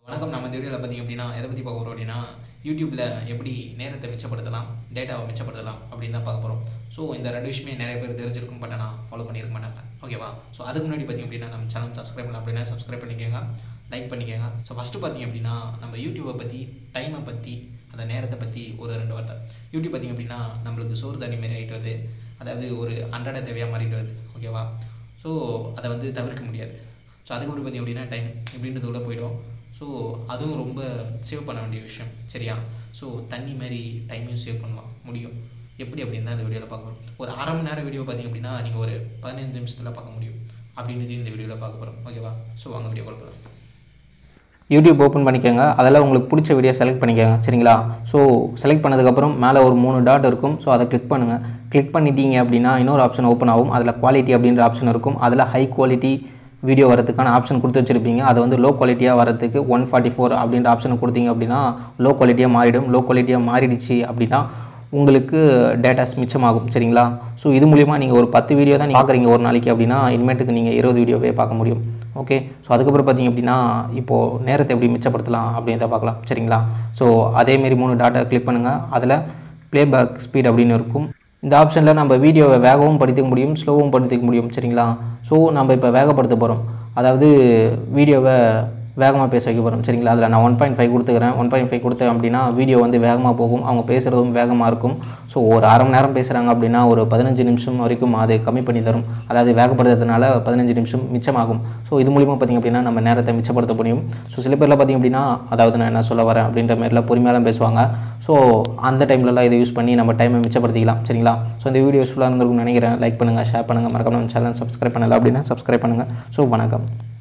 வணக்கம் நம்ம இந்த வீடியோவில் பார்த்திங்க அப்படின்னா எதை பற்றி பார்க்க போகிறோம் அப்படின்னா யூடியூப்பில் எப்படி நேரத்தை மிச்சப்படுத்தலாம் டேட்டாவை மிச்சப்படுத்தலாம் அப்படின்னு தான் பார்க்க போகிறோம் ஸோ இந்த ரெண்டு விஷயமே நிறைய பேர் தெரிஞ்சிருக்கும் பட் ஆனால் ஃபாலோ பண்ணியிருக்க மாட்டாங்க ஓகேவா ஸோ அதுக்கு முன்னாடி பார்த்திங்க அப்படின்னா நம்ம சேனல் சப்ஸ்கிரைப் பண்ணலாம் அப்படின்னா சப்ஸ்கிரைப் பண்ணிக்கோங்க லைக் பண்ணிக்கோங்க ஸோ ஃபஸ்ட்டு பார்த்திங்க அப்படின்னா நம்ம யூடியூப்பை பற்றி டைமை பற்றி அந்த நேரத்தை பற்றி ஒரு ரெண்டு வார்த்தை யூடியூப் பார்த்திங்க அப்படின்னா நம்மளுக்கு சோறு தண்ணி மாரி ஆகிட்டு வருது அதாவது ஒரு அன்றாட தேவையாக மாறிட்டு வருது ஓகேவா ஸோ அதை வந்து தவிர்க்க முடியாது ஸோ அதுக்கப்புறம் பார்த்திங்க அப்படின்னா டைம் இப்படின்றது உள்ள போயிடும் ஸோ அதுவும் ரொம்ப சேவ் பண்ண வேண்டிய விஷயம் சரியா ஸோ தண்ணி மாதிரி டைமையும் சேவ் பண்ணலாம் முடியும் எப்படி அப்படின்னு தான் இந்த வீடியோவில் பார்க்க போகிறோம் ஒரு அரை மணி நேரம் வீடியோ பார்த்திங்க அப்படின்னா நீங்கள் ஒரு பதினஞ்சு நிமிஷத்தில் பார்க்க முடியும் அப்படின்றது இந்த வீடியோவில் பார்க்க போகிறோம் ஓகேவா ஸோ வாங்க வீடியோ கொடுக்கலாம் யூடியூப் ஓப்பன் பண்ணிக்கோங்க அதில் உங்களுக்கு பிடிச்ச வீடியோ செலக்ட் பண்ணிக்கோங்க சரிங்களா ஸோ செலக்ட் பண்ணதுக்கப்புறம் மேலே ஒரு மூணு டாட் இருக்கும் ஸோ அதை கிளிக் பண்ணுங்கள் கிளிக் பண்ணிட்டீங்க அப்படின்னா இன்னொரு ஆப்ஷன் ஓப்பன் ஆகும் அதில் குவாலிட்டி அப்படின்ற ஆப்ஷன் இருக்கும் அதில் ஹை குவாலிட்டி வீடியோ வரதுக்கான ஆப்ஷன் கொடுத்து வச்சுருப்பீங்க அது வந்து லோ குவாலிட்டியாக வரதுக்கு ஒன் ஃபார்ட்டி ஃபோர் அப்படின்ற ஆப்ஷனை கொடுத்தீங்க அப்படின்னா லோ குவாலிட்டியாக மாறிடும் லோ குவாலிட்டியாக மாறிடுச்சு அப்படின்னா உங்களுக்கு டேட்டாஸ் மிச்சமாகும் சரிங்களா ஸோ இது மூலிமா நீங்கள் ஒரு பத்து வீடியோ தான் பார்க்குறீங்க ஒரு நாளைக்கு அப்படின்னா இனிமேட்டுக்கு நீங்கள் இருபது வீடியோவே பார்க்க முடியும் ஓகே ஸோ அதுக்கப்புறம் பார்த்தீங்க அப்படின்னா இப்போது நேரத்தை எப்படி மிச்சப்படுத்தலாம் அப்படின்றத பார்க்கலாம் சரிங்களா ஸோ அதேமாரி மூணு டாட்டா கிளிக் பண்ணுங்கள் அதில் ப்ளேபேக் ஸ்பீட் அப்படின்னு இருக்கும் இந்த ஆப்ஷனில் நம்ம வீடியோவை வேகமும் படுத்திக்க முடியும் ஸ்லோவும் படுத்திக்க முடியும் சரிங்களா ஸோ நம்ம இப்போ வேகப்படுத்த போகிறோம் அதாவது வீடியோவை வேகமாக பேச வைக்க போகிறோம் சரிங்களா அதில் நான் ஒன் பாயிண்ட் ஃபைவ் கொடுத்துக்கிறேன் ஒன் பாயிண்ட் ஃபைவ் கொடுத்தேன் அப்படின்னா வீடியோ வந்து வேகமாக போகும் அவங்க பேசுகிறதும் வேகமாக இருக்கும் ஸோ ஒரு அரை மணி நேரம் பேசுகிறாங்க அப்படின்னா ஒரு பதினஞ்சு நிமிஷம் வரைக்கும் அது கம்மி பண்ணி தரும் அதாவது வேகப்படுத்துறதுனால பதினஞ்சு நிமிஷம் மிச்சமாகும் ஸோ இது மூலிமா பார்த்திங்க அப்படின்னா நம்ம நேரத்தை மிச்சப்படுத்த முடியும் ஸோ சில பேரில் பார்த்திங்க அப்படின்னா அதாவது நான் என்ன சொல்ல வரேன் அப்படின்ற மாதிரிலாம் பொறுமையாலாம் பேசுவாங்க ஸோ அந்த டைம்லலாம் இதை யூஸ் பண்ணி நம்ம டைமை மிச்சப்படுத்திக்கலாம் சரிங்களா ஸோ இந்த வீடியோ யூஸ்ஃபுல்லாக இருந்திருக்கும்னு நினைக்கிறேன் லைக் பண்ணுங்கள் ஷேர் பண்ணுங்கள் மறக்காம நம்ம சேனல் சப்ஸ்கிரைப் பண்ணல அப்படின்னா சப்ஸ்கிரைப் பண்ணுங்கள் ஸோ வணக்கம்